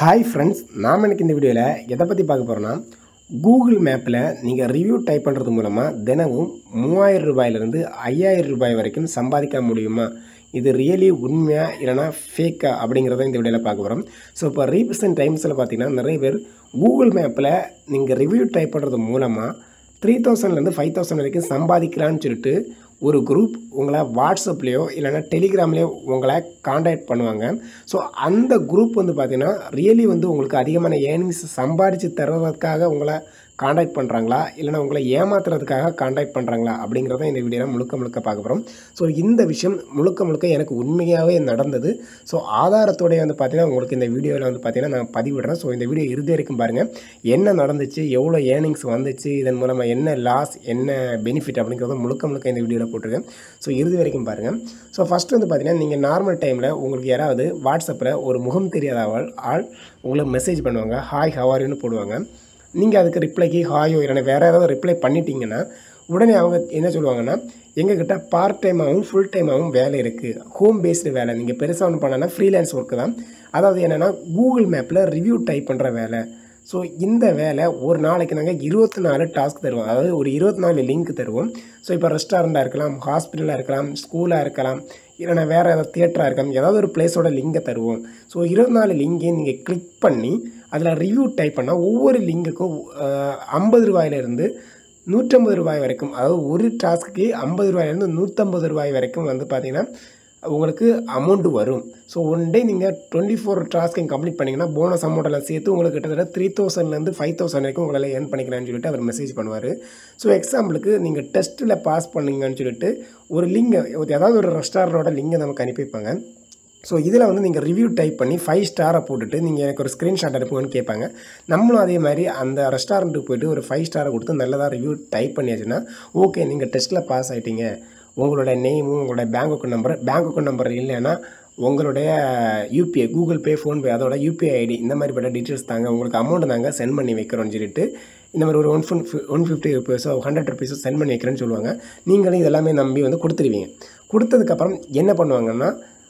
hi friends நாம் எனக்கு இந்த வீடியோவில் எதை பற்றி பார்க்க போகிறோன்னா கூகுள் மேப்பில் நீங்கள் ரிவ்யூ டைப் பண்ணுறது மூலமாக தினமும் மூவாயிரம் ரூபாயிலிருந்து ஐயாயிரம் ரூபாய் வரைக்கும் சம்பாதிக்க முடியுமா இது ரியலி உண்மையா இல்லைனா ஃபேக்கா அப்படிங்கிறத இந்த வீடியோவில் பார்க்க போகிறோம் ஸோ இப்போ ரீசெண்ட் டைம்ஸில் பார்த்தீங்கன்னா நிறைய பேர் கூகுள் மேப்பில் நீங்கள் ரிவ்யூ டைப் பண்ணுறது மூலமாக த்ரீ தௌசண்ட்லேருந்து ஃபைவ் தௌசண்ட் வரைக்கும் சம்பாதிக்கலான்னு சொல்லிட்டு ஒரு குரூப் உங்களை வாட்ஸ்அப்லேயோ இல்லைனா டெலிகிராம்லேயோ உங்களை காண்டாக்ட் பண்ணுவாங்க ஸோ அந்த குரூப் வந்து பார்த்திங்கன்னா ரியலி வந்து உங்களுக்கு அதிகமான ஏர்னிங்ஸ் சம்பாதிச்சு தருவதற்காக உங்களை காண்டாக்ட் பண்ணுறாங்களா இல்லைனா உங்களை ஏமாத்துறதுக்காக காண்டாக்ட் பண்ணுறாங்களா அப்படிங்கிறத இந்த வீடியோவில் முழுக்க முழுக்க பார்க்க போகிறோம் ஸோ இந்த விஷயம் முழுக்க முழுக்க எனக்கு உண்மையாகவே நடந்தது ஸோ ஆதாரத்தோடைய வந்து பார்த்தீங்கன்னா உங்களுக்கு இந்த வீடியோவில் வந்து பார்த்தீங்கன்னா நான் பதிவிடுறேன் ஸோ இந்த வீடியோ இறுதி வரைக்கும் பாருங்கள் என்ன நடந்துச்சு எவ்வளோ ஏர்னிங்ஸ் வந்துச்சு இதன் மூலமாக என்ன லாஸ் என்ன பெனிஃபிட் அப்படிங்கிறத முழுக்க முழுக்க இந்த வீடியோவில் போட்டிருக்கேன் ஸோ இறுதி வரைக்கும் பாருங்கள் ஸோ ஃபஸ்ட்டு வந்து பார்த்தீங்கன்னா நீங்கள் நார்மல் டைமில் உங்களுக்கு யாராவது வாட்ஸ்அப்பில் ஒரு முகம் தெரியாத ஆள் ஆள் உங்களுக்கு மெசேஜ் பண்ணுவாங்க ஹாய் ஹவாரின்னு போடுவாங்க நீங்கள் அதுக்கு ரிப்ளைக்கு ஹாயோ இல்லைன்னா வேறு ஏதாவது ரிப்ளை பண்ணிட்டீங்கன்னா உடனே அவங்க என்ன சொல்லுவாங்கன்னா எங்ககிட்ட பார்ட் டைமாகவும் ஃபுல் டைமாகவும் வேலை இருக்குது ஹோம் பேஸ்டு வேலை நீங்கள் பெருசாக ஒன்று பண்ணனா ஃப்ரீலான்ஸ் ஒர்க்கு தான் அதாவது என்னென்னா கூகுள் மேப்பில் ரிவ்யூ டைப் பண்ணுற வேலை ஸோ இந்த வேலை ஒரு நாளைக்கு நாங்கள் இருபத்தி நாலு டாஸ்க் தருவோம் அதாவது ஒரு இருபத்தி நாலு லிங்க் தருவோம் ஸோ இப்போ ரெஸ்டாரண்ட்டாக இருக்கலாம் ஹாஸ்பிட்டலாக இருக்கலாம் ஸ்கூலாக இருக்கலாம் இல்லைனா வேறு ஏதாவது தியேட்டராக இருக்கலாம் ஏதாவது ஒரு பிளேஸோட லிங்கை தருவோம் ஸோ இருபத்தி நாலு லிங்கையும் நீங்கள் கிளிக் பண்ணி அதில் ரிவ்யூ டைப் பண்ணால் ஒவ்வொரு லிங்குக்கும் ஐம்பது ரூபாயிலிருந்து நூற்றம்பது ரூபாய் வரைக்கும் அதாவது ஒரு டாஸ்க்கு ஐம்பது ரூபாயிலேருந்து நூற்றம்பது ரூபாய் வரைக்கும் வந்து பார்த்திங்கன்னா உங்களுக்கு அமௌண்ட்டு வரும் ஸோ ஒன் டே நீங்கள் டுவெண்ட்டி ஃபோர் டாஸ்க்கையும் கம்ப்ளீட் பண்ணிங்கன்னா போனஸ் அமௌண்ட்டெல்லாம் சேர்த்து உங்களுக்கு கிட்டத்தட்ட த்ரீ தௌசண்ட்லேருந்து ஃபைவ் தௌசண்ட் வரைக்கும் உங்களால் ஏர்ன் பண்ணிக்கலாம்னு சொல்லிட்டு அவர் மெசேஜ் பண்ணுவார் ஸோ எக்ஸாம்பிளுக்கு நீங்கள் டெஸ்ட்டில் பாஸ் பண்ணீங்கன்னு சொல்லிட்டு ஒரு லிங்கை ஏதாவது ஒரு ரெஸ்டாரண்டோட லிங்கை நமக்கு அனுப்பி வைப்பாங்க ஸோ இதில் வந்து நீங்கள் ரிவ்யூ டைப் பண்ணி ஃபைவ் ஸ்டாரை போட்டுட்டு நீங்கள் எனக்கு ஒரு ஸ்க்ரீன்ஷாட் அனுப்புங்கன்னு கேட்பாங்க நம்மளும் அதே மாதிரி அந்த ரெஸ்டாரண்ட்டுக்கு போய்ட்டு ஒரு ஃபைவ் ஸ்டாரை கொடுத்து நல்லதாக ரிவ்யூ டைப் பண்ணியாச்சுன்னா ஓகே நீங்கள் டெஸ்ட்டில் பாஸ் ஆகிட்டீங்க உங்களோட நேமும் உங்களோட bank account number bank account number இல்லைன்னா உங்களுடைய யூபிஐ கூகுள் பே ஃபோன்பே அதோட யூபிஐ ஐடி இந்த மாதிரிப்பட்ட டீட்டெயில்ஸ் தாங்க உங்களுக்கு அமௌண்ட் தாங்க சென்ட் பண்ணி வைக்கிறோம்னு சொல்லிட்டு இந்த மாதிரி ஒரு ஒன் ஃபுன் ஒன் ஃபிஃப்டி ருபீஸோ ஹண்ட்ரட் ருபீஸோ சென்ட் பண்ணி வைக்கிறேன்னு சொல்லுவாங்க நீங்களும் இதெல்லாமே நம்பி வந்து கொடுத்துருவீங்க கொடுத்ததுக்கப்புறம் என்ன பண்ணுவாங்கன்னா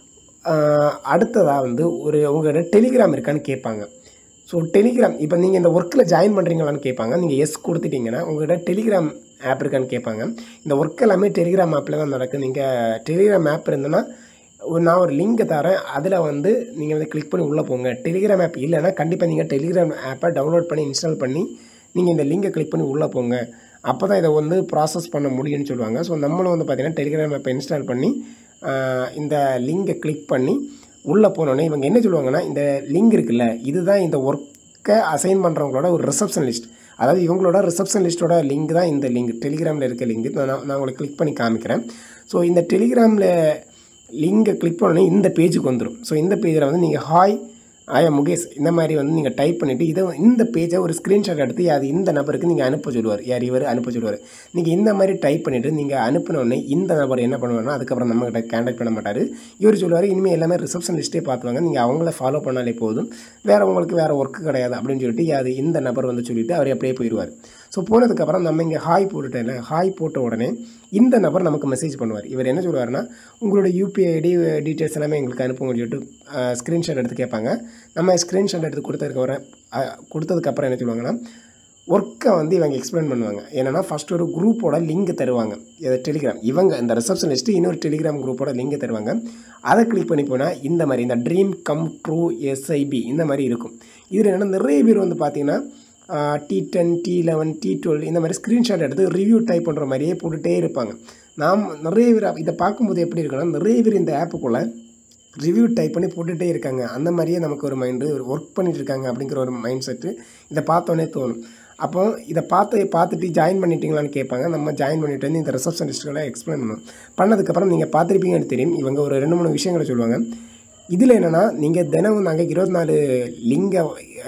அடுத்ததாக வந்து ஒரு உங்கள்கிட்ட டெலிகிராம் இருக்கான்னு கேட்பாங்க ஸோ டெலிகிராம் இப்போ நீங்கள் இந்த ஒர்க்கில் ஜாயின் பண்ணுறீங்களான்னு கேட்பாங்க நீங்கள் எஸ் கொடுத்துட்டிங்கன்னா உங்கள்கிட்ட டெலிகிராம் ஆப் இருக்கான்னு கேட்பாங்க இந்த ஒர்க் எல்லாமே டெலிகிராம் ஆப்பில் தான் நடக்குது நீங்கள் டெலிகிராம் ஆப் இருந்ததுன்னா நான் ஒரு லிங்கை தரேன் அதில் வந்து நீங்கள் வந்து கிளிக் பண்ணி உள்ளே போங்க டெலிகிராம் ஆப் இல்லைன்னா கண்டிப்பாக நீங்கள் டெலிகிராம் ஆப்பை டவுன்லோட் பண்ணி இன்ஸ்டால் பண்ணி நீங்கள் இந்த லிங்கை கிளிக் பண்ணி உள்ளே போங்க அப்போ தான் இதை வந்து ப்ராசஸ் பண்ண முடியும்னு சொல்லுவாங்க ஸோ நம்மளும் வந்து பார்த்திங்கன்னா டெலிகிராம் ஆப்பை இன்ஸ்டால் பண்ணி இந்த லிங்கை கிளிக் பண்ணி உள்ளே போனோடனே இவங்க என்ன சொல்லுவாங்கன்னா இந்த லிங்க் இருக்குல்ல இதுதான் இந்த ஒர்க்கை அசைன் பண்ணுறவங்களோட ஒரு ரிசப்ஷன் லிஸ்ட் அதாவது இவங்களோட ரிசப்ஷன் லிஸ்ட்டோட லிங்க் தான் இந்த லிங்க் டெலிகிராமில் இருக்க லிங்க் நான் நான் உங்களுக்கு கிளிக் பண்ணி காமிக்கிறேன் ஸோ இந்த டெலிகிராமில் லிங்கை கிளிக் பண்ணோன்னே இந்த பேஜுக்கு வந்துடும் ஸோ இந்த பேஜில் வந்து நீங்கள் ஹாய் ஆயா முகேஷ் இந்த மாதிரி வந்து நீங்கள் டைப் பண்ணிவிட்டு இதை இந்த பேஜை ஒரு ஸ்க்ரீன்ஷாட் எடுத்து அது இந்த நபருக்கு நீங்கள் அனுப்ப சொல்லுவார் யார் இவர் அனுப்ப சொல்லுவார் நீங்கள் இந்த மாதிரி டைப் பண்ணிவிட்டு நீங்கள் அனுப்பினோடனே இந்த நபர் என்ன பண்ணுவார்னா அதுக்கப்புறம் நம்மகிட்ட கான்டாக்ட் பண்ண மாட்டார் இவர் சொல்லுவார் இனிமேல் எல்லாமே ரிசப்ஷன் லிஸ்ட்டே பார்த்துவாங்க நீங்கள் அவங்கள ஃபாலோ பண்ணாலே போதும் வேறு உங்களுக்கு வேறு ஒர்க்கு கிடையாது அப்படின்னு சொல்லிட்டு அது இந்த நபர் வந்து சொல்லிவிட்டு அவர் அப்படியே போயிடுவார் ஸோ போனதுக்கப்புறம் நம்ம இங்கே ஹாய் போட்டுட்டேன் ஹாய் போட்ட உடனே இந்த நபர் நமக்கு மெசேஜ் பண்ணுவார் இவர் என்ன சொல்லுவார்னா உங்களோட யூபிஐ ஐடி டீட்டெயில்ஸ் எல்லாமே எங்களுக்கு அனுப்புங்கன்னு சொல்லிட்டு ஸ்க்ரீன்ஷாட் எடுத்து கேட்பாங்க நம்ம ஸ்க்ரீன்ஷாட் எடுத்து கொடுத்ததுக்கப்புறம் கொடுத்ததுக்கப்புறம் என்ன சொல்லுவாங்கன்னா ஒர்க்கை வந்து இவங்க எக்ஸ்பிளைன் பண்ணுவாங்க என்னென்னா ஃபஸ்ட் ஒரு குரூப்போட லிங்க் தருவாங்க இதை டெலிகிராம் இவங்க இந்த ரிசப்ஷன் லிஸ்ட்டு இன்னொரு டெலிகிராம் குரூப்போட லிங்க் தருவாங்க அதை கிளிக் பண்ணி போனால் இந்த மாதிரி இந்த ட்ரீம் கம் ட்ரூ எஸ்ஐபி இந்த மாதிரி இருக்கும் இதில் என்னென்னா நிறைய பேர் வந்து பார்த்திங்கன்னா T ten T eleven T twelve இந்த மாதிரி ஸ்க்ரீன்ஷாட் எடுத்து ரிவ்யூ டைப் பண்ணுற மாதிரியே போட்டுகிட்டே இருப்பாங்க நாம் நிறைய பேர் இதை பார்க்கும்போது எப்படி இருக்குன்னா நிறைய பேர் இந்த ஆப்புக்குள்ளே ரிவ்யூ டைப் பண்ணி போட்டுகிட்டே இருக்காங்க அந்த மாதிரியே நமக்கு ஒரு மைண்டு ஒரு ஒர்க் பண்ணிகிட்டு இருக்காங்க அப்படிங்கிற ஒரு மைண்ட் செட்டு இதை பார்த்தோன்னே தோணும் அப்போ இதை பார்த்து பார்த்துட்டு ஜாயின் பண்ணிட்டீங்களான்னு கேட்பாங்க நம்ம ஜாயின் பண்ணிட்டு வந்து இந்த ரிசப்ஷன் லிஸ்ட்டுகளை எக்ஸ்பிளைன் பண்ணுவோம் பண்ணதுக்கப்புறம் நீங்கள் பார்த்துருப்பீங்கன்னு தெரியும் இவங்க ஒரு ரெண்டு மூணு விஷயங்களை சொல்லுவாங்க இதில் என்னென்னா நீங்கள் தினமும் நாங்கள் இருபத்தி நாலு லிங்கை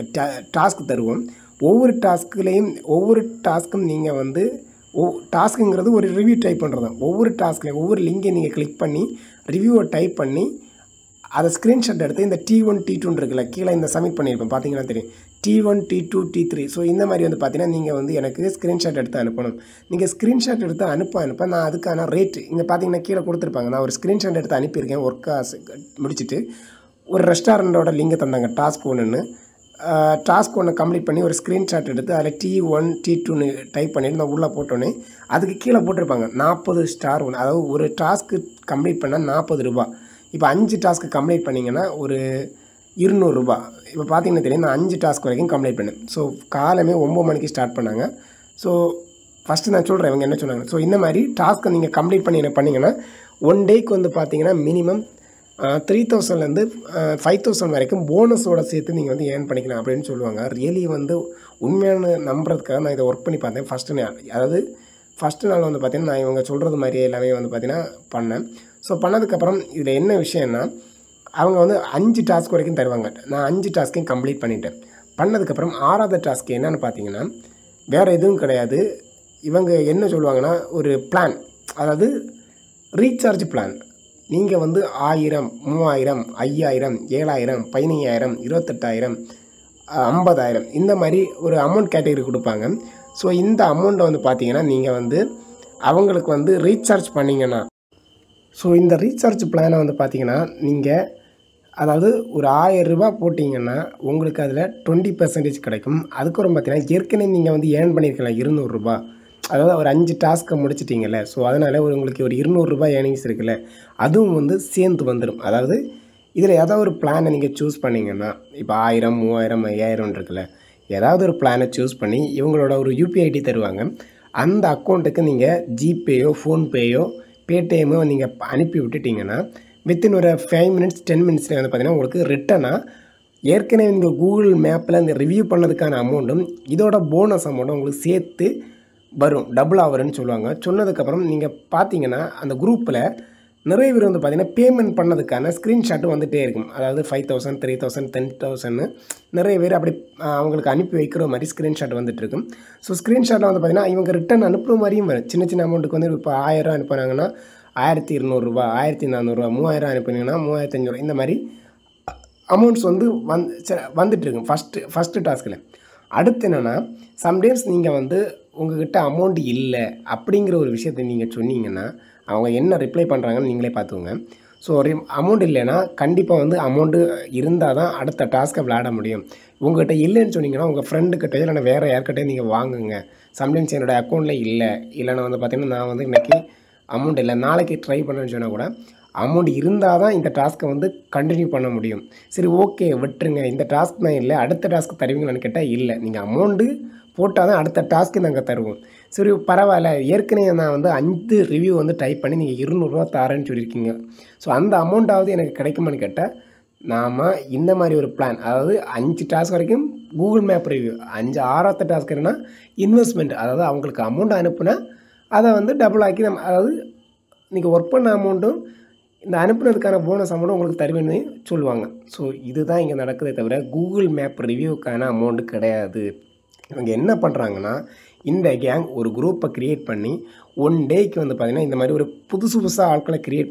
டாஸ்க் தருவோம் ஒவ்வொரு டாஸ்க்லேயும் ஒவ்வொரு டாஸ்க்கும் நீங்கள் வந்து ஓ டாஸ்க்குங்கிறது ஒரு ரிவ்யூ டைப் பண்ணுறது தான் ஒவ்வொரு டாஸ்க்லையும் ஒவ்வொரு லிங்கை நீங்கள் கிளிக் பண்ணி ரிவ்யூவை டைப் பண்ணி அதை ஸ்க்ரீன்ஷாட் எடுத்து இந்த டி ஒன் டி டூன்னு இருக்குல்ல கீழே இந்த சப்மிட் பண்ணியிருப்பேன் பார்த்தீங்கன்னா தெரியும் T one T two T three so இந்த மாதிரி வந்து பார்த்தீங்கன்னா நீங்கள் வந்து எனக்கு ஸ்க்ரீன்ஷாட் எடுத்து அனுப்பணும் நீங்கள் ஸ்க்ரீன்ஷாட் எடுத்து அனுப்ப அனுப்ப நான் அதுக்கான ரேட் இங்கே பார்த்தீங்கன்னா கீழே கொடுத்துருப்பாங்க நான் ஒரு ஸ்க்ரீன்ஷாட் எடுத்து அனுப்பியிருக்கேன் ஒர்க்காக முடிச்சுட்டு ஒரு ரெஸ்டாரண்ட்டோட லிங்கை தந்தாங்க டாஸ்க் ஒன்றுன்னு டாஸ்க் ஒன்று கம்ப்ளீட் பண்ணி ஒரு ஸ்க்ரீன்ஷாட் எடுத்து அதில் டி ஒன் டி டூன்னு டைப் பண்ணிட்டு நான் உள்ளே போட்டோன்னே அதுக்கு கீழே போட்டிருப்பாங்க நாற்பது ஸ்டார் ஒன்று அதாவது ஒரு டாஸ்க்கு கம்ப்ளீட் பண்ணால் நாற்பது ரூபா இப்போ அஞ்சு டாஸ்க்கு கம்ப்ளீட் பண்ணிங்கன்னா ஒரு இருநூறுபா இப்போ பார்த்தீங்கன்னா தெரியும் நான் அஞ்சு டாஸ்க் வரைக்கும் கம்ப்ளீட் பண்ணேன் ஸோ காலமே ஒம்பது மணிக்கு ஸ்டார்ட் பண்ணாங்க ஸோ ஃபஸ்ட்டு நான் சொல்கிறேன் இவங்க என்ன சொன்னாங்க ஸோ இந்த மாதிரி டாஸ்க்கை நீங்கள் கம்ப்ளீட் பண்ணி என்ன பண்ணிங்கன்னா ஒன் டேக்கு வந்து பார்த்தீங்கன்னா மினிமம் த்ரீ தௌசண்ட்லேருந்து ஃபைவ் தௌசண்ட் வரைக்கும் போனஸோட சேர்த்து நீங்கள் வந்து ஏர்ன் பண்ணிக்கலாம் அப்படின்னு சொல்லுவாங்க ரியலி வந்து உண்மையான நம்புறதுக்காக நான் இதை ஒர்க் பண்ணி பார்த்தேன் ஃபஸ்ட்டு நாள் அதாவது ஃபஸ்ட்டு நாள் வந்து பார்த்தீங்கன்னா நான் இவங்க சொல்கிறது மாதிரியே எல்லாமே வந்து பார்த்தீங்கன்னா பண்ணேன் ஸோ பண்ணதுக்கப்புறம் இதில் என்ன விஷயம்னா அவங்க வந்து அஞ்சு டாஸ்க் வரைக்கும் தருவாங்க நான் அஞ்சு டாஸ்க்கையும் கம்ப்ளீட் பண்ணிட்டேன் பண்ணதுக்கப்புறம் ஆறாவது டாஸ்க் என்னன்னு பார்த்தீங்கன்னா வேறு எதுவும் கிடையாது இவங்க என்ன சொல்லுவாங்கன்னா ஒரு பிளான் அதாவது ரீசார்ஜ் பிளான் நீங்கள் வந்து ஆயிரம் மூவாயிரம் ஐயாயிரம் ஏழாயிரம் பதினையாயிரம் இருபத்தெட்டாயிரம் ஐம்பதாயிரம் இந்த மாதிரி ஒரு அமௌண்ட் கேட்டகரி கொடுப்பாங்க ஸோ இந்த அமௌண்ட்டை வந்து பார்த்தீங்கன்னா நீங்கள் வந்து அவங்களுக்கு வந்து ரீசார்ஜ் பண்ணிங்கன்னா ஸோ இந்த ரீசார்ஜ் பிளானை வந்து பார்த்தீங்கன்னா நீங்கள் அதாவது ஒரு ஆயிரம் ரூபாய் போட்டிங்கன்னா உங்களுக்கு அதில் டுவெண்ட்டி பர்சன்டேஜ் கிடைக்கும் அதுக்கப்புறம் பார்த்தீங்கன்னா ஏற்கனவே நீங்கள் வந்து ஏர்ன் பண்ணியிருக்கலாம் இருநூறுபா அதாவது ஒரு அஞ்சு டாஸ்க்கை முடிச்சிட்டிங்கல்ல ஸோ அதனால் ஒரு உங்களுக்கு ஒரு இருநூறுபா ஏர்னிங்ஸ் இருக்குல்ல அதுவும் வந்து சேர்ந்து வந்துடும் அதாவது இதில் ஏதாவது ஒரு பிளானை நீங்கள் சூஸ் பண்ணிங்கன்னா இப்போ ஆயிரம் மூவாயிரம் ஐயாயிரம் இருக்குல்ல ஏதாவது ஒரு பிளானை சூஸ் பண்ணி இவங்களோட ஒரு யூபிஐ ஐடி தருவாங்க அந்த அக்கௌண்ட்டுக்கு நீங்கள் ஜிபேயோ ஃபோன்பேயோ பேடிஎம்மோ நீங்கள் அனுப்பி விட்டுட்டிங்கன்னா வித்தின் ஒரு ஃபைவ் மினிட்ஸ் டென் மினிட்ஸில் வந்து பார்த்தீங்கன்னா உங்களுக்கு ரிட்டனாக ஏற்கனவே நீங்கள் கூகுள் மேப்பில் இந்த ரிவ்யூ பண்ணதுக்கான அமௌண்ட்டும் இதோட போனஸ் அமௌண்ட்டும் உங்களுக்கு சேர்த்து வரும் டபுள் ஆவருன்னு சொல்லுவாங்க சொன்னதுக்கப்புறம் நீங்கள் பார்த்தீங்கன்னா அந்த குரூப்பில் நிறைய பேர் வந்து பார்த்தீங்கன்னா பேமெண்ட் பண்ணதுக்கான ஸ்க்ரீன்ஷாட்டும் வந்துகிட்டே இருக்கும் அதாவது five thousand three thousand ten தௌசண்ட்னு நிறைய பேர் அப்படி ஆஹ், அவங்களுக்கு அனுப்பி வைக்கிற மாதிரி ஸ்க்ரீன்ஷாட் வந்துட்டு இருக்கும் ஸோ ஸ்க்ரீன்ஷாட்டில் வந்து பார்த்தீங்கன்னா இவங்க ரிட்டன் அனுப்புகிற மாதிரியும் வரும் சின்ன சின்ன அமௌண்ட்டுக்கு வந்து இப்போ ஆயிரம் அனுப்புனாங்கன்னா ஆயிரத்தி இருநூறுபா ஆயிரத்தி நானூறுரூவா மூவாயிரம் அனுப்புனீங்கன்னா மூவாயிரத்தி அஞ்சூறுவா இந்த மாதிரி அமௌண்ட்ஸ் வந்து வந் ச- வந்துட்டு இருக்கும் ஃபஸ்ட்டு ஃபஸ்ட்டு டாஸ்கில் அடுத்து என்னென்னா சம்டைம்ஸ் நீங்கள் வந்து உங்ககிட்ட அமௌண்ட் இல்லை அப்படிங்கிற ஒரு விஷயத்தை நீங்கள் சொன்னீங்கன்னா அவங்க என்ன ரிப்ளை பண்ணுறாங்கன்னு நீங்களே பார்த்துக்கோங்க ஸோ ரி அமௌண்ட் இல்லைன்னா கண்டிப்பாக வந்து அமௌண்ட்டு இருந்தால் தான் அடுத்த டாஸ்க்கை விளையாட முடியும் உங்கள்கிட்ட இல்லைன்னு சொன்னீங்கன்னா உங்கள் ஃப்ரெண்டுக்கிட்ட இல்லைன்னா வேறு யார்கிட்டயும் நீங்கள் வாங்குங்க சம்டைம்ஸ் என்னோடய அக்கௌண்ட்டில் இல்லை இல்லைன்னா வந்து பார்த்தீங்கன்னா நான் வந்து இன்றைக்கி அமௌண்ட் இல்லை நாளைக்கு ட்ரை பண்ணுறேன்னு சொன்னால் கூட அமௌண்ட் இருந்தால் தான் இந்த டாஸ்க்கை வந்து கண்டினியூ பண்ண முடியும் சரி ஓகே விட்டுருங்க இந்த டாஸ்க் தான் இல்லை அடுத்த டாஸ்க் தருவீங்களான்னு கேட்டால் இல்லை நீங்கள் அமௌண்ட்டு போட்டால் தான் அடுத்த டாஸ்க்கு நாங்கள் தருவோம் சரி பரவாயில்ல ஏற்கனவே நான் வந்து அஞ்சு ரிவ்யூ வந்து டைப் பண்ணி நீங்கள் இருநூறுவா தரேன்னு சொல்லியிருக்கீங்க ஸோ அந்த அமௌண்ட்டாவது எனக்கு கிடைக்குமான்னு கேட்டால் நாம் இந்த மாதிரி ஒரு பிளான் அதாவது அஞ்சு டாஸ்க் வரைக்கும் கூகுள் மேப் ரிவ்யூ அஞ்சு ஆறாவது டாஸ்க் என்னன்னா இன்வெஸ்ட்மெண்ட் அதாவது அவங்களுக்கு அமௌண்ட் அனுப்புனா அதை வந்து டபுள் ஆக்கி நம்ம அதாவது நீங்கள் ஒர்க் பண்ண அமௌண்ட்டும் இந்த அனுப்புனதுக்கான போனஸ் அமௌண்ட்டும் உங்களுக்கு தருவேன்னு சொல்லுவாங்க ஸோ இதுதான் இங்கே நடக்குதே தவிர கூகுள் மேப் ரிவ்யூக்கான அமௌண்ட்டு கிடையாது இவங்க என்ன பண்ணுறாங்கன்னா இந்த கேங் ஒரு குரூப்பை க்ரியேட் பண்ணி ஒன் டேக்கு வந்து பார்த்திங்கன்னா இந்த மாதிரி ஒரு புதுசு புதுசாக ஆட்களை க்ரியேட்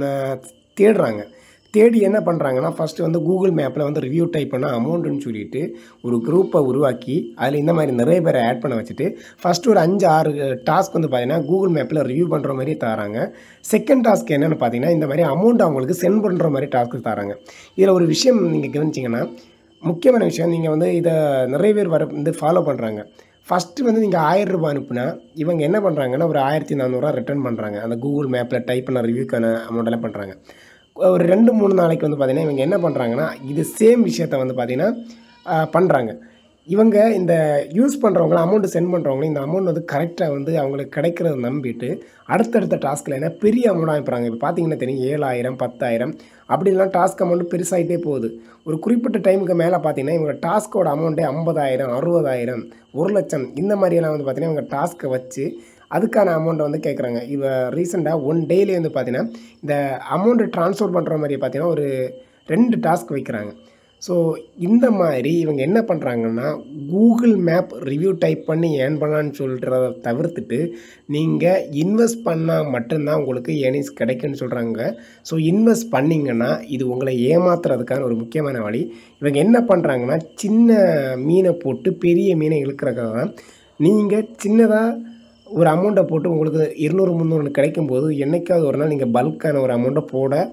தேடுறாங்க தேடி என்ன பண்ணுறாங்கன்னா ஃபஸ்ட்டு வந்து கூகுள் மேப்பில் வந்து ரிவ்யூ டைப் பண்ண அமௌண்ட்டுன்னு சொல்லிட்டு ஒரு குரூப்பை உருவாக்கி அதில் இந்த மாதிரி நிறைய பேரை ஆட் பண்ண வச்சுட்டு ஃபஸ்ட்டு ஒரு அஞ்சு ஆறு டாஸ்க் வந்து பார்த்தீங்கன்னா கூகுள் மேப்பில் ரிவ்யூ பண்ணுற மாதிரி தராங்க செகண்ட் டாஸ்க் என்னென்னு பார்த்தீங்கன்னா இந்த மாதிரி அமௌண்ட் அவங்களுக்கு சென்ட் பண்ணுற மாதிரி டாஸ்க்கு தராங்க இதில் ஒரு விஷயம் நீங்கள் கவனிச்சிங்கன்னா முக்கியமான விஷயம் நீங்கள் வந்து இதை நிறைய பேர் வர வந்து ஃபாலோ பண்ணுறாங்க ஃபஸ்ட்டு வந்து நீங்கள் ஆயிரம் ரூபாய் அனுப்புனா இவங்க என்ன பண்ணுறாங்கன்னா ஒரு ஆயிரத்தி நானூறுரூவா ரிட்டர்ன் பண்ணுறாங்க அந்த கூகுள் மேப்பில் டைப் பண்ண ரிவ்யூக்கான அமௌண்ட்டெல்லாம் பண்ணுறாங்க ஒரு ரெண்டு மூணு நாளைக்கு வந்து பார்த்திங்கன்னா இவங்க என்ன பண்ணுறாங்கன்னா இது சேம் விஷயத்த வந்து பார்த்திங்கன்னா பண்ணுறாங்க இவங்க இந்த யூஸ் பண்ணுறவங்கள அமௌண்ட்டு சென்ட் பண்ணுறவங்களும் இந்த அமௌண்ட் வந்து கரெக்டாக வந்து அவங்களுக்கு கிடைக்கிறத நம்பிட்டு அடுத்தடுத்த டாஸ்கில் என்ன பெரிய அமௌண்ட் அனுப்புகிறாங்க இப்போ பார்த்தீங்கன்னா தெரியும் ஏழாயிரம் பத்தாயிரம் அப்படிலாம் டாஸ்க் அமௌண்ட் பெருசாகிட்டே போகுது ஒரு குறிப்பிட்ட டைமுக்கு மேலே பார்த்தீங்கன்னா இவங்க டாஸ்க்கோட அமௌண்ட்டே ஐம்பதாயிரம் அறுபதாயிரம் ஒரு லட்சம் இந்த மாதிரியெல்லாம் வந்து பார்த்தீங்கன்னா இவங்க டாஸ்க்கை வச்சு அதுக்கான அமௌண்ட்டை வந்து கேட்குறாங்க இவ ரீசெண்டாக ஒன் டேலே வந்து பார்த்தீங்கன்னா இந்த அமௌண்ட்டு ட்ரான்ஸ்ஃபர் பண்ணுற மாதிரி பார்த்தீங்கன்னா ஒரு ரெண்டு டாஸ்க் வைக்கிறாங்க ஸோ இந்த மாதிரி இவங்க என்ன பண்ணுறாங்கன்னா கூகுள் மேப் ரிவ்யூ டைப் பண்ணி ஏர்ன் பண்ணலான்னு சொல்கிறத தவிர்த்துட்டு நீங்கள் இன்வெஸ்ட் பண்ணால் மட்டும்தான் உங்களுக்கு ஏர்னிங்ஸ் கிடைக்குன்னு சொல்கிறாங்க ஸோ இன்வெஸ்ட் பண்ணிங்கன்னா இது உங்களை ஏமாத்துறதுக்கான ஒரு முக்கியமான வழி இவங்க என்ன பண்ணுறாங்கன்னா சின்ன மீனை போட்டு பெரிய மீனை இழுக்கிறதுக்காக தான் நீங்கள் சின்னதாக ஒரு அமௌண்ட்டை போட்டு உங்களுக்கு இருநூறு முந்நூறு கிடைக்கும்போது என்னைக்காவது ஒரு நாள் நீங்கள் பல்கான ஒரு அமௌண்ட்டை போட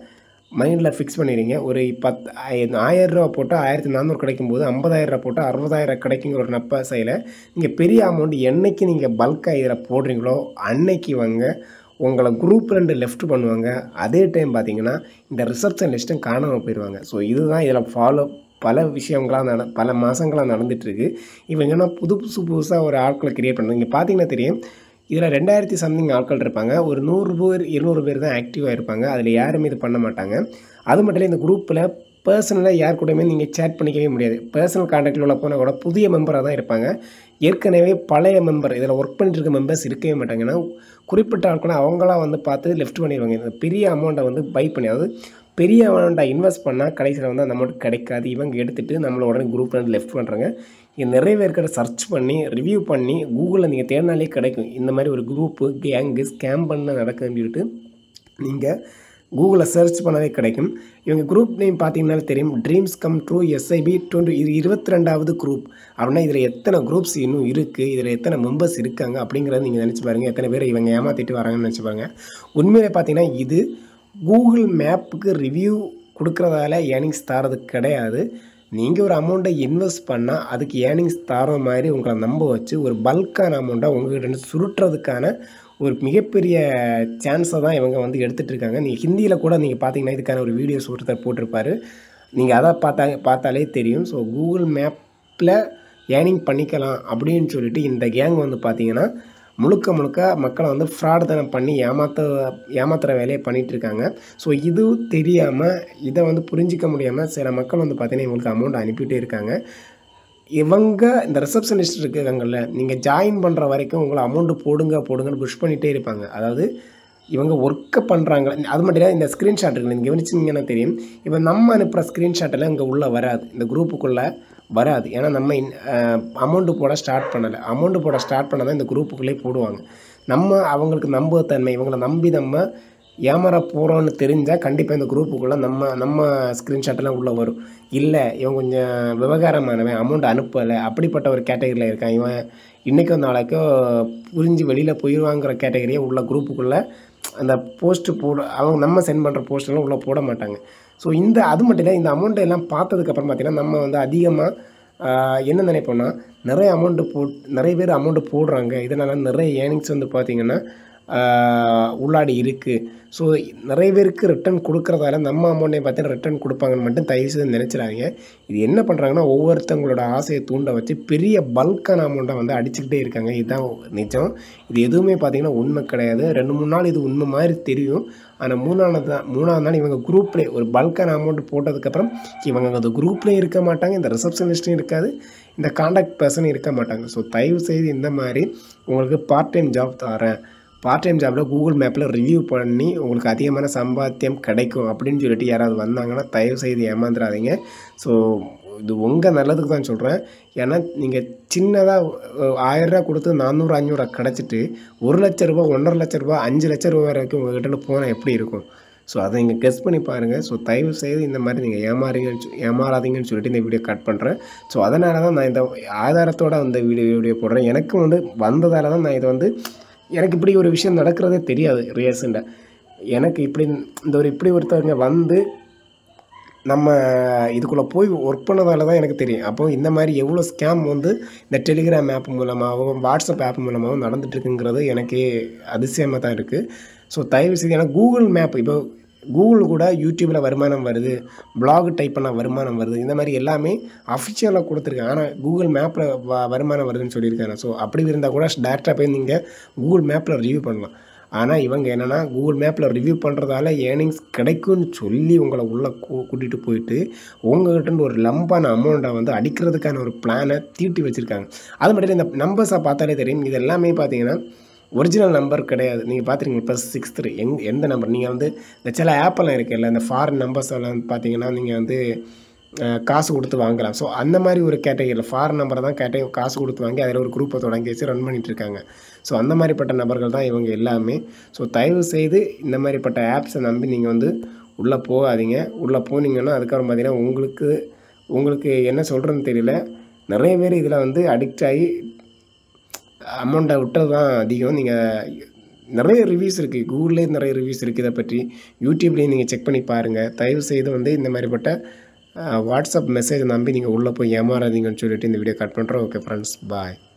மைண்டில் ஃபிக்ஸ் பண்ணிடுங்க ஒரு பத் ஆயிரரூவா போட்டால் ஆயிரத்தி நானூறு கிடைக்கும் போது ஐம்பதாயிரரூவா போட்டால் அறுபதாயிரம் கிடைக்குங்கிற ஒரு நப்பாசையில் நீங்கள் பெரிய அமௌண்ட் என்னைக்கு நீங்கள் பல்காக இதில் போடுறீங்களோ அன்னைக்கு வாங்க உங்களை குரூப் ரெண்டு லெஃப்ட் பண்ணுவாங்க அதே டைம் பார்த்தீங்கன்னா இந்த ரிசப்ஷன் லிஸ்ட்டும் காணாமல் போயிடுவாங்க ஸோ இதுதான் இதில் ஃபாலோ பல விஷயங்களாக நட பல மாதங்களாக நடந்துகிட்ருக்கு இவங்கன்னா புது புதுசு புதுசாக ஒரு ஆட்களை கிரியேட் பண்ணுறாங்க இங்கே பார்த்தீங்கன்னா தெரியும் இதில் ரெண்டாயிரத்தி சம்திங் ஆட்கள் இருப்பாங்க ஒரு நூறு பேர் இருநூறு பேர் தான் ஆக்டிவாக இருப்பாங்க அதில் யாருமே இது பண்ண மாட்டாங்க அது மட்டும் இல்லை இந்த குரூப்பில் பர்சனலாக யார் கூடயுமே நீங்கள் சேட் பண்ணிக்கவே முடியாது பர்சனல் காண்டாக்டில் உள்ள போனால் கூட புதிய மெம்பராக தான் இருப்பாங்க ஏற்கனவே பழைய மெம்பர் இதில் ஒர்க் பண்ணிட்டு இருக்க மெம்பர்ஸ் இருக்கவே மாட்டாங்க ஏன்னா குறிப்பிட்ட ஆட்களை அவங்களாம் வந்து பார்த்து லெஃப்ட் பண்ணிடுவாங்க இந்த பெரிய அமௌண்ட்டை வந்து பை பண்ணி அதாவது பெரிய அமௌண்ட்டை இன்வெஸ்ட் பண்ணால் கடைசியில் வந்து அந்த அமௌண்ட் கிடைக்காது இவங்க எடுத்துகிட்டு நம்மளை உடனே குரூப் வந்து லெஃப்ட் பண்ணுறாங்க இது நிறைய பேர்கிட்ட சர்ச் பண்ணி ரிவ்யூ பண்ணி கூகுளில் நீங்கள் தேடினாலே கிடைக்கும் இந்த மாதிரி ஒரு குரூப்பு கேங்கு ஸ்கேம் பண்ண நடக்குதுன்னு சொல்லிட்டு நீங்கள் கூகுளில் சர்ச் பண்ணவே கிடைக்கும் இவங்க குரூப் நேம் பார்த்தீங்கன்னாலே தெரியும் dreams come true SIP twenty இது இருபத்தி ரெண்டாவது குரூப் அப்படின்னா இதில் எத்தனை குரூப்ஸ் இன்னும் இருக்குது இதில் எத்தனை மெம்பர்ஸ் இருக்காங்க அப்படிங்கிறத நீங்கள் நினச்சி பாருங்கள் எத்தனை பேர் இவங்க ஏமாற்றிட்டு வராங்கன்னு நினச்சி பாருங்கள் உண்மையிலே பார்த்தீங்கன்னா இது கூகுள் மேப்புக்கு ரிவ்யூ கொடுக்குறதால ஏர்னிங்ஸ் தரது கிடையாது நீங்கள் ஒரு அமௌண்ட்டை இன்வெஸ்ட் பண்ணால் அதுக்கு ஏர்னிங்ஸ் தர மாதிரி உங்களை நம்ப வச்சு ஒரு பல்கான அமௌண்ட்டை உங்ககிட்ட இருந்து சுருட்டுறதுக்கான ஒரு மிகப்பெரிய சான்ஸை தான் இவங்க வந்து எடுத்துகிட்டு இருக்காங்க நீங்கள் ஹிந்தியில் கூட நீங்கள் பார்த்தீங்கன்னா இதுக்கான ஒரு வீடியோஸ் ஒருத்தர் போட்டிருப்பாரு நீங்கள் அதை பார்த்தா பார்த்தாலே தெரியும் ஸோ கூகுள் மேப்பில் ஏர்னிங் பண்ணிக்கலாம் அப்படின்னு சொல்லிட்டு இந்த கேங் வந்து பார்த்தீங்கன்னா முழுக்க முழுக்க மக்களை வந்து ஃப்ராடுத்தனம் பண்ணி ஏமாத்த ஏமாத்துற வேலையை பண்ணிகிட்டு இருக்காங்க ஸோ இது தெரியாமல் இதை வந்து புரிஞ்சிக்க முடியாமல் சில மக்கள் வந்து பார்த்தீங்கன்னா இவங்களுக்கு அமௌண்ட் அனுப்பிட்டே இருக்காங்க இவங்க இந்த ரிசப்ஷனிஸ்ட் இருக்காங்கல்ல நீங்கள் ஜாயின் பண்ணுற வரைக்கும் உங்களை அமௌண்ட்டு போடுங்க போடுங்கன்னு புஷ் பண்ணிகிட்டே இருப்பாங்க அதாவது இவங்க ஒர்க்கை பண்ணுறாங்க அது மட்டும் இல்லை இந்த ஸ்க்ரீன்ஷாட் இருக்குது நீங்கள் கவனிச்சிங்கன்னா தெரியும் இப்போ நம்ம அனுப்புகிற ஸ்க்ரீன்ஷாட்டெல்லாம் இங்கே உள்ளே வராது இந்த குரூப்புக்குள்ளே வராது ஏன்னா நம்ம அமௌண்ட்டு போட ஸ்டார்ட் பண்ணலை அமௌண்ட்டு போட ஸ்டார்ட் பண்ணால் தான் இந்த குரூப்புக்குள்ளே போடுவாங்க நம்ம அவங்களுக்கு நம்புத்தன்மை இவங்களை நம்பி நம்ம ஏமாற போகிறோன்னு தெரிஞ்சால் கண்டிப்பாக இந்த குரூப்புக்குள்ளே நம்ம நம்ம ஸ்க்ரீன்ஷாட்டெல்லாம் உள்ளே வரும் இல்லை இவன் கொஞ்சம் விவகாரமானவன் அமௌண்ட் அனுப்பலை அப்படிப்பட்ட ஒரு கேட்டகரியில் இருக்கான் இவன் இன்றைக்கோ நாளைக்கோ புரிஞ்சு வெளியில் போயிடுவாங்கிற கேட்டகரியை உள்ள குரூப்புக்குள்ளே அந்த போஸ்ட்டு போட அவங்க நம்ம சென்ட் பண்ணுற போஸ்டெல்லாம் உள்ளே போட மாட்டாங்க ஸோ இந்த அது மட்டும் இல்லை இந்த அமௌண்ட்டை எல்லாம் பார்த்ததுக்கப்புறம் பார்த்திங்கன்னா நம்ம வந்து அதிகமாக என்ன நினைப்போம்னா நிறைய அமௌண்ட்டு போ நிறைய பேர் அமௌண்ட்டு போடுறாங்க இதனால் நிறைய ஏர்னிங்ஸ் வந்து பார்த்திங்கன்னா உள்ளாடி இருக்குது ஸோ நிறைய பேருக்கு ரிட்டர்ன் கொடுக்குறதால நம்ம அமௌண்ட்டை பார்த்து ரிட்டர்ன் கொடுப்பாங்கன்னு மட்டும் தயவு செய்து நினச்சிடாதீங்க இது என்ன பண்ணுறாங்கன்னா ஒவ்வொருத்தவங்களோட ஆசையை தூண்ட வச்சு பெரிய பல்கான அமௌண்ட்டை வந்து அடிச்சுக்கிட்டே இருக்காங்க இதுதான் நிஜம் இது எதுவுமே பார்த்திங்கன்னா உண்மை கிடையாது ரெண்டு மூணு நாள் இது உண்மை மாதிரி தெரியும் ஆனால் மூணாவது தான் மூணாவது நாள் இவங்க குரூப்லேயே ஒரு பல்கான அமௌண்ட் போட்டதுக்கப்புறம் இவங்க அந்த குரூப்லேயே இருக்க மாட்டாங்க இந்த ரிசப்ஷனிஸ்ட்டும் இருக்காது இந்த காண்டாக்ட் பர்சனும் இருக்க மாட்டாங்க ஸோ தயவு செய்து இந்த மாதிரி உங்களுக்கு பார்ட் டைம் ஜாப் தரேன் பார்ட் டைம் ஜாப்பில் கூகுள் மேப்பில் ரிவ்யூ பண்ணி உங்களுக்கு அதிகமான சம்பாத்தியம் கிடைக்கும் அப்படின்னு சொல்லிட்டு யாராவது வந்தாங்கன்னா தயவு செய்து ஏமாந்துடாதீங்க ஸோ இது உங்கள் நல்லதுக்கு தான் சொல்கிறேன் ஏன்னா நீங்கள் சின்னதாக ஆயிரரூவா கொடுத்து நானூறு அஞ்சூறுவா கிடச்சிட்டு ஒரு லட்ச ரூபா ஒன்றரை லட்ச ரூபா அஞ்சு லட்ச ரூபா வரைக்கும் உங்கள்கிட்ட போனால் எப்படி இருக்கும் ஸோ அதை நீங்கள் கெஸ் பண்ணி பாருங்கள் ஸோ தயவு செய்து இந்த மாதிரி நீங்கள் ஏமாறீங்கன்னு சொ- ஏமாறாதீங்கன்னு சொல்லிட்டு இந்த வீடியோ கட் பண்ணுறேன் ஸோ அதனால தான் நான் இந்த ஆதாரத்தோட அந்த வீடியோ வீடியோ போடுறேன் எனக்கும் வந்து வந்ததால தான் நான் இதை வந்து எனக்கு இப்படி ஒரு விஷயம் நடக்கிறதே தெரியாது ரியர்ஸுண்ட எனக்கு இப்படி இந்த ஒரு இப்படி ஒருத்தவங்க வந்து நம்ம இதுக்குள்ளே போய் ஒர்க் பண்ணதால தான் எனக்கு தெரியும் அப்போ இந்த மாதிரி எவ்வளோ ஸ்கேம் வந்து இந்த டெலிகிராம் ஆப் மூலமாகவும் வாட்ஸ்அப் ஆப் மூலமாகவும் நடந்துட்டு இருக்குங்கிறது எனக்கே அதிசயமாக தான் இருக்குது ஸோ தயவு செய்து ஏன்னா கூகுள் மேப் இப்போ கூகுள் கூட யூடியூப்பில் வருமானம் வருது blog டைப் பண்ணால் வருமானம் வருது இந்த மாதிரி எல்லாமே அஃபிஷியலாக கொடுத்துருக்காங்க ஆனால் கூகுள் மேப்பில் வ வருமானம் வருதுன்னு சொல்லியிருக்காங்க ஸோ அப்படி இருந்தால் கூட டேரெக்டாக போய் நீங்கள் கூகுள் மேப்பில் ரிவ்யூ பண்ணலாம் ஆனால் இவங்க என்னென்னா கூகுள் மேப்பில் ரிவ்யூ பண்ணுறதால ஏர்னிங்ஸ் கிடைக்கும்னு சொல்லி உங்களை உள்ளே கூட்டிகிட்டு போயிட்டு உங்கள்கிட்ட ஒரு லம்பான அமௌண்ட்டை வந்து அடிக்கிறதுக்கான ஒரு பிளானை தீட்டி வச்சுருக்காங்க அது மட்டும் இல்லை, இந்த நம்பர்ஸை பார்த்தாலே தெரியும் இது எல்லாமே பார்த்தீங்கன்னா ஒரிஜினல் நம்பர் கிடையாது நீங்கள் பார்த்துருக்கீங்க ப்ளஸ் சிக்ஸ் த்ரீ எங் எந்த நம்பர் நீங்கள் வந்து இந்த சில ஆப்பெல்லாம் இருக்குல்ல இந்த ஃபாரின் நம்பர்ஸ் எல்லாம் பார்த்தீங்கன்னா நீங்கள் வந்து அஹ், காசு கொடுத்து வாங்கலாம் ஸோ அந்த மாதிரி ஒரு கேட்டகரியில் ஃபாரின் நம்பரை தான் கேட்டகரி காசு கொடுத்து வாங்கி அதில் ஒரு குரூப்பை தொடங்கி வச்சு ரன் பண்ணிட்டு இருக்காங்க ஸோ அந்த மாதிரிப்பட்ட நபர்கள் தான் இவங்க எல்லாமே ஸோ தயவு செய்து இந்த மாதிரிப்பட்ட ஆப்ஸை நம்பி நீங்கள் வந்து உள்ளே போகாதீங்க உள்ளே போனீங்கன்னா அதுக்கப்புறம் பார்த்தீங்கன்னா உங்களுக்கு உங்களுக்கு என்ன சொல்கிறதுன்னு தெரியல நிறைய பேர் இதில் வந்து அடிக்ட் ஆகி அமௌண்ட்டை விட்டது தான் அதிகம் நீங்கள் நிறைய ரிவ்யூஸ் இருக்குது கூகுள்லேயே நிறைய ரிவ்யூஸ் இருக்குது இதை பற்றி யூடியூப்லேயும் நீங்கள் செக் பண்ணி பாருங்கள் தயவு செய்து வந்து இந்த மாதிரிப்பட்ட வாட்ஸ்அப் மெசேஜ் நம்பி நீங்கள் உள்ளே போய் ஏமாறாதீங்கன்னு சொல்லிட்டு இந்த வீடியோ கட் பண்ணுறோம் ஓகே ஃப்ரெண்ட்ஸ் பாய்